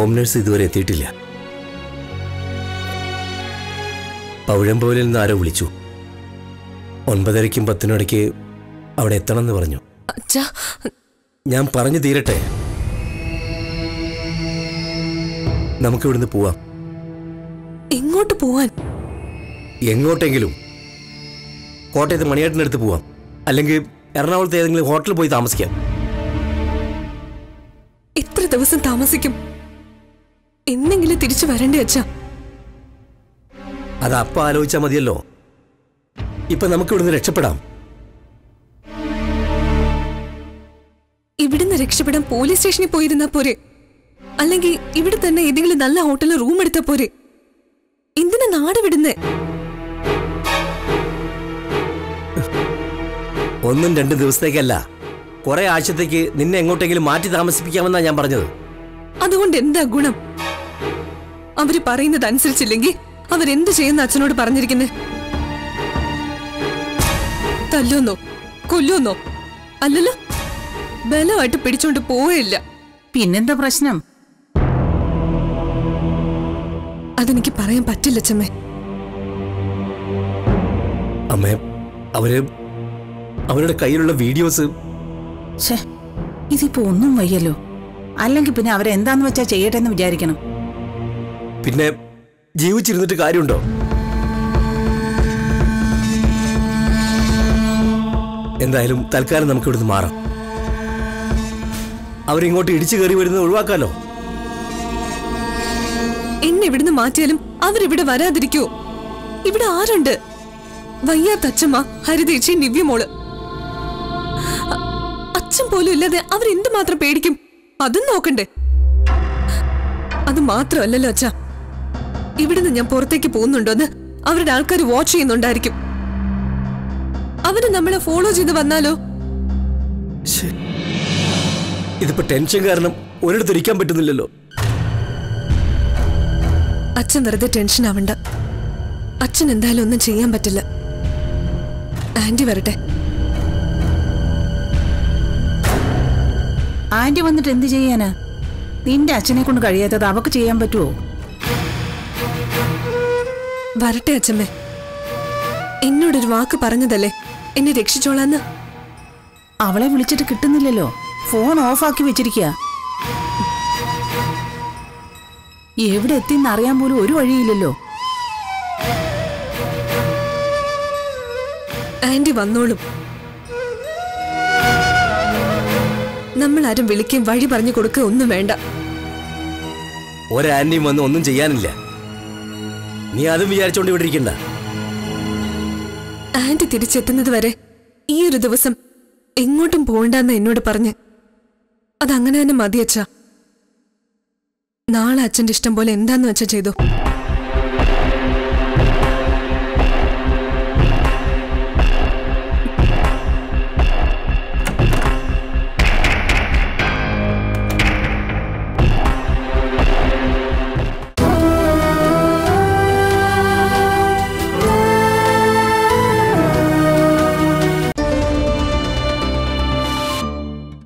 Home nurse ഇതുവരെ എത്തിയിട്ടില്ല പൗഴമ്പോലിൽ നിന്ന് ആരോ വിളിച്ചു ഒൻപതരയ്ക്കും പത്തിനിടയ്ക്ക് അവിടെ എത്തണമെന്ന് പറഞ്ഞു അച്ഛാ ഞാൻ പറഞ്ഞു തീരട്ടെ നമുക്ക് ഇവിടുന്ന് പോവാം എങ്ങോട്ട് പോവാൻ എങ്ങോട്ടെങ്കിലും കോട്ടയത്ത് മണിയേട്ടൻ്റെ അടുത്ത് പോവാം അല്ലെങ്കിൽ എറണാകുളത്ത് ഏതെങ്കിലും ഹോട്ടലിൽ പോയി താമസിക്കാം എത്ര ദിവസം താമസിക്കും എന്നെങ്കിലും തിരിച്ചു വരണ്ടേ അച്ഛാ അത് അപ്പം ആലോചിച്ചാൽ മതിയല്ലോ ഇപ്പൊ നമുക്ക് ഇവിടുന്ന് രക്ഷപ്പെടാം ഇവിടുന്ന് രക്ഷപ്പെടാൻ പോലീസ് സ്റ്റേഷനിൽ പോയിരുന്നാ പോരെ അല്ലെങ്കിൽ ഇവിടെ തന്നെ ഏതെങ്കിലും നല്ല ഹോട്ടലിൽ റൂം എടുത്താ പോരെ എന്തിനാ നാട് വിടുന്നേ ഒന്നും രണ്ടും ദിവസത്തേക്കല്ല കുറെ ആഴ്ചത്തേക്ക് നിന്നെ എങ്ങോട്ടെങ്കിലും മാറ്റി താമസിപ്പിക്കാമെന്നാ ഞാൻ പറഞ്ഞത് അതുകൊണ്ട് എന്താ ഗുണം അവര് പറയുന്നത് അനുസരിച്ചില്ലെങ്കിൽ അവരെന്ത് ചെയ്യുന്ന അച്ഛനോട് പറഞ്ഞിരിക്കുന്നേ തല്ലോന്നോ കൊല്ലോന്നോ അല്ലല്ലോ ബലമായിട്ട് പിടിച്ചോണ്ട് പോയില്ല പിന്നെന്താ പ്രശ്നം അതെനിക്ക് പറയാൻ പറ്റില്ല ചമ്മേ അമ്മേ അവര് അവരുടെ കയ്യിലുള്ള വീഡിയോസ് ഛേ ഇതിപ്പോ ഒന്നും വയ്യല്ലോ അല്ലെങ്കിൽ പിന്നെ അവരെന്താന്ന് വെച്ചാ ചെയ്യട്ടെ എന്ന് വിചാരിക്കണം പിന്നെ ജീവിച്ചിരുന്നിട്ട് കാര്യമുണ്ടോ എന്തായാലും തൽക്കാലം നമുക്ക് ഇവിടുന്ന് മാറാം അവരിങ്ങോട്ട് ഇടിച്ചു കയറി വരുന്നത് ഒഴിവാക്കാലോ എന്നെ ഇവിടുന്ന് മാറ്റിയാലും അവരിവിടെ വരാതിരിക്കോ ഇവിടെ ആരുണ്ട് വയ്യാത്ത അച്ഛമ്മ ഹരിതേച്ചി നിവ്യമോള് അ- അച്ഛൻ പോലും ഇല്ലാതെ അവരെന്തുമാത്രം പേടിക്കും അതും നോക്കണ്ടേ അത് മാത്രമല്ലല്ലോ അച്ഛ ഇവിടുന്ന് ഞാൻ പുറത്തേക്ക് പോകുന്നുണ്ടോന്ന് അവരുടെ ആൾക്കാർ വാച്ച് ചെയ്യുന്നുണ്ടായിരിക്കും അവര് നമ്മളെ ഫോളോ ചെയ്ത് വന്നാലോ ശ്ശേ. ഇതിപ്പോ ടെൻഷൻ കാരണം ഒരിടത്ത് ഇരിക്കാൻ പറ്റുന്നില്ലല്ലോ അച്ഛൻ വെറുതെ ടെൻഷൻ ആവണ്ട അച്ഛൻ എന്തായാലും ഒന്നും ചെയ്യാൻ പറ്റില്ല ആന്റി വരട്ടെ ആന്റി വന്നിട്ട് എന്ത് ചെയ്യാനാ നിന്റെ അച്ഛനെ കൊണ്ട് കഴിയാത്തത് അവക്ക് ചെയ്യാൻ പറ്റുമോ വരട്ടെ അച്ഛമ്മേ എന്നോടൊരു വാക്ക് പറഞ്ഞതല്ലേ എന്നെ രക്ഷിച്ചോളാന്ന് അവളെ വിളിച്ചിട്ട് കിട്ടുന്നില്ലല്ലോ ഫോൺ ഓഫാക്കി വെച്ചിരിക്കുക എവിടെ എത്തിന്ന് അറിയാൻ പോലും ഒരു വഴിയില്ലല്ലോ ആന്റി വന്നോളും നമ്മൾ ആരും വിളിക്കുകയും വഴി പറഞ്ഞു കൊടുക്കുക ഒന്നും വേണ്ട ഒരാന്റിയും വന്ന് ഒന്നും ചെയ്യാനില്ല നീ അതും വിചാരിച്ചോണ്ട് ഇവിടെ ഇരിക്കണ്ട ആന്റി തിരിച്ചെത്തുന്നത് വരെ ഈ ഒരു ദിവസം എങ്ങോട്ടും പോകണ്ടെന്ന് എന്നോട് പറഞ്ഞ് അതങ്ങനെ തന്നെ മതി അച്ഛാ നാളെ അച്ഛന്റെ ഇഷ്ടം പോലെ എന്താന്ന് വെച്ചാ ചെയ്തു